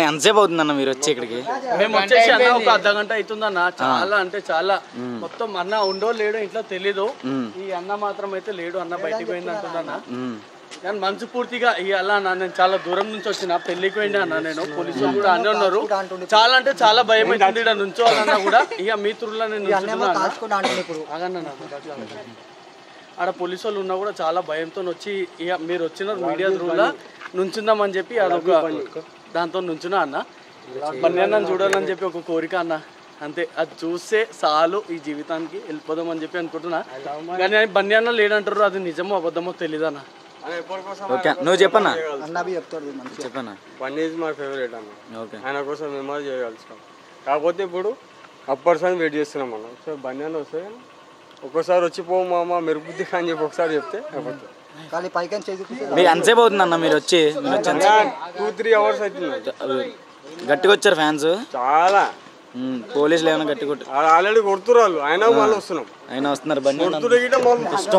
ఎంతసేపు అవుతుందన్న మీరు వచ్చి ఇక్కడికి మేము వచ్చేసి అన్న ఒక అర్ధ గంట అవుతుందన్న చాలా అంటే చాలా మొత్తం అన్న ఉండో లేడో ఇంట్లో తెలీదు ఈ అన్న మాత్రం అయితే లేడు అన్న బయటికి పోయింది అంటున్నా మ్మ్. కానీ మనసు పూర్తిగా ఈ అలా అన్న నేను చాలా దూరం నుంచి వచ్చిన పెళ్లికి పోయినా అన్న నేను పోలీసులు కూడా అన్నీ ఉన్నారు చాలా అంటే చాలా భయం అవుతుంది ఇక్కడ నుంచోవాలన్నా కూడా ఇక మీ తురులో నేను నుంచున్నా అన్న. కాల్చుకుంటా అంటుంది ఇప్పుడు ఆగండి అన్న, అట్లా అట్లా. ఆడ పోలీసు వాళ్ళు ఉన్నా కూడా చాలా భయంతో వచ్చి ఇక మీరు వచ్చిన మీడియా త్రూలా నుంచుందామని చెప్పి అదొక దాంతో నుంచున్నా అన్న బన్యాన్ని చూడాలని చెప్పి ఒక కోరిక అన్న అంతే అది చూస్తే చాలు ఈ జీవితానికి వెళ్ళిపోదాం అని చెప్పి అనుకుంటున్నా కానీ బన్యాన్న లేడంటారు అది నిజమో అబద్ధమో తెలియదు అన్న ఓకే నువ్వు చెప్పన్నా అన్నవి చెప్తాడు మంచి చెప్పన్నా వన్ ఈజ్ మై ఫేవరెట్ అన్న ఓకే ఆయన కోసం మేము చేయగలుగుతాం కాకపోతే ఇప్పుడు అప్పర్సన్ వెయిట్ చేస్తున్నాం మనం సో బండి వస్తే ఒక్కోసారి వచ్చి పో మామ మెరుగుద్ది అని చెప్పి ఒకసారి చెప్తే అయిపోతుంది కానీ పైకి చేసి మీకు ఎంతసేపు అవుతుందన్న మీరు వచ్చి మీరు వచ్చి ఎంత- టూ త్రీ అవర్స్ అవుతుంది గట్టిగా వచ్చారు ఫ్యాన్స్ చాలా పోలీసులు ఏమైనా గట్టి కొట్టి ఆల్రెడీ కొడుతురు వాళ్ళు అయినా మళ్ళీ వస్తున్నాం అయినా వస్తున్నారు బండి కొడుతురు గిట్ట మళ్ళీ ఇష్టం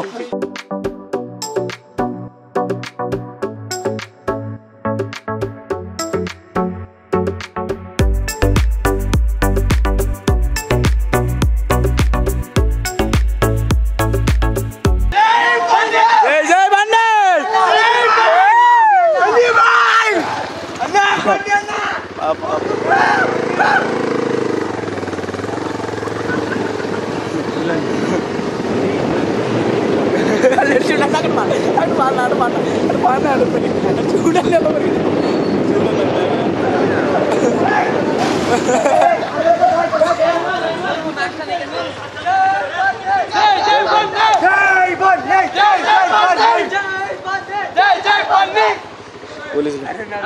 పోలీసులు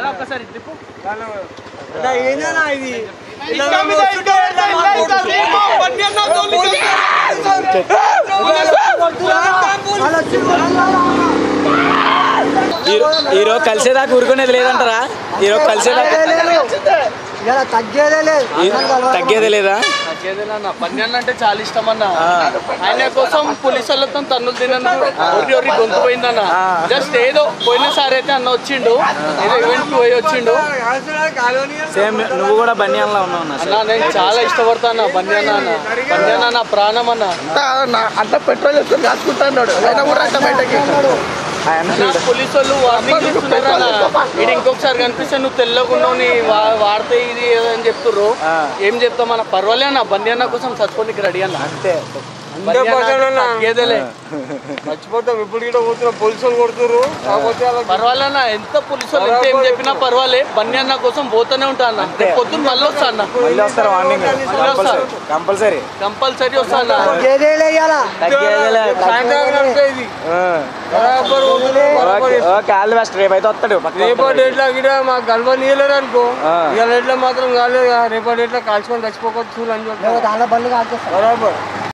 ఈరోజు కలిసేదాకా ఊరుకునేది లేదంటారా ఈరోజు కలిసేదాకా ఇలా తగ్గేదే లేదు ఈ- తగ్గేదే లేదా నాకేదేనా బన్యాన్ అంటే చాలా ఇష్టం అన్న ఆయన కోసం పోలీసు వాళ్ళతో తన్నులు తినందుకు ఒరి ఒరి గొంతు పోయిందన్న జస్ట్ ఏదో పోయినసారి అయితే అన్న వచ్చిండు ఏదో ఈవెంట్ కి పోయి వచ్చిండు సేమ్ నువ్వు కూడా బన్యాన్లా ఉన్నావు అన్న అన్న నేను చాలా ఇష్టపడతాను బన్యాన అన్న బన్యాన నా ప్రాణం అన్న అంత పెట్రోల్ వేసుకొని కాచుకుంటాడు అయినా కూడా అంత బయటకి పోలీసు వాళ్ళు వార్నింగ్ ఇస్తున్నారు ఇది ఇంకొకసారి కనిపిస్తే నువ్వు తెల్లగున్నావు నీ వా- వాడితే ఇది ఏదో అని చెప్తుర్రు ఏం చెప్తాం అన్న పర్వాలే అన్న బన్యాన కోసం చచ్చిపోనికి రెడీ అన్న అంతే తగ్గేదేలే మర్చిపోతాం ఇప్పుడు గిట్ట పోతున్నాం పోలీసు వాళ్ళు కొడుతురు కాకపోతే వాళ్ళకి పర్వాలేనా ఎంత పోలీసు వాళ్ళు ఎంత ఏం చెప్పినా పర్వాలే బన్యాన్న కోసం పోతూనే ఉంటా అన్న రేపు పొద్దున్న మళ్ళీ వస్తా అన్న మళ్ళీ వస్తారు వార్నింగ్ వస్తారు. కంపల్సరీ కంపల్సరీ వస్తా అన్న తగ్గేదేలే ఇవాళ తగ్గేదేలే సాయంత్రం నడిస్తే ఇది బరాబర్ పోతుంది, బరాబర్ okay okay all the best రేపు అయితే వస్తాడు పక్కన రేపటి డేట్లో గిట్ట మాకు గల్వనీయలేరు అనుకో ఆ. ఇవాళ డేట్లో మాత్రం కాలేదు రేపటి డేట్లో కాల్చుకొని చచ్చిపోకపోతే చూడు అని చెప్పి దాంట్లో బండ్లు కాల్చేస్తాం బరాబర్